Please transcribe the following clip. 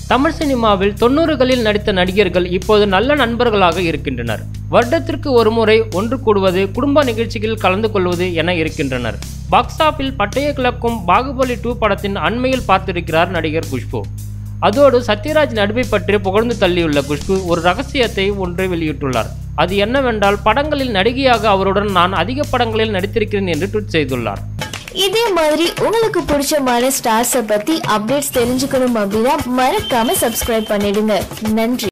தமிழ் சினிமாவில் தொண்ணூறுகளில் நடித்த நடிகர்கள் இப்போது நல்ல நண்பர்களாக இருக்கின்றனர் வருடத்திற்கு ஒருமுறை ஒன்று கூடுவது குடும்ப நிகழ்ச்சிகளில் கலந்து கொள்வது என இருக்கின்றனர் பாக்ஸ் ஆஃபில் பட்டய கிழக்கும் பாகுபலி டூ படத்தின் அண்மையில் பார்த்திருக்கிறார் நடிகர் குஷ்பு அதோடு சத்யராஜ் நடிப்பை பற்றி புகழ்ந்து தள்ளியுள்ள குஷ்பு ஒரு ரகசியத்தை ஒன்றை வெளியிட்டுள்ளார் அது என்னவென்றால் படங்களில் நடிகையாக அவருடன் நான் அதிக படங்களில் நடித்திருக்கிறேன் என்று ட்வீட் செய்துள்ளார் இதே மாதிரி உங்களுக்கு பிடிச்சமான ஸ்டார்ஸை பத்தி அப்டேட்ஸ் தெரிஞ்சுக்கணும் அப்படின்னா மறக்காம சப்ஸ்கிரைப் பண்ணிடுங்க நன்றி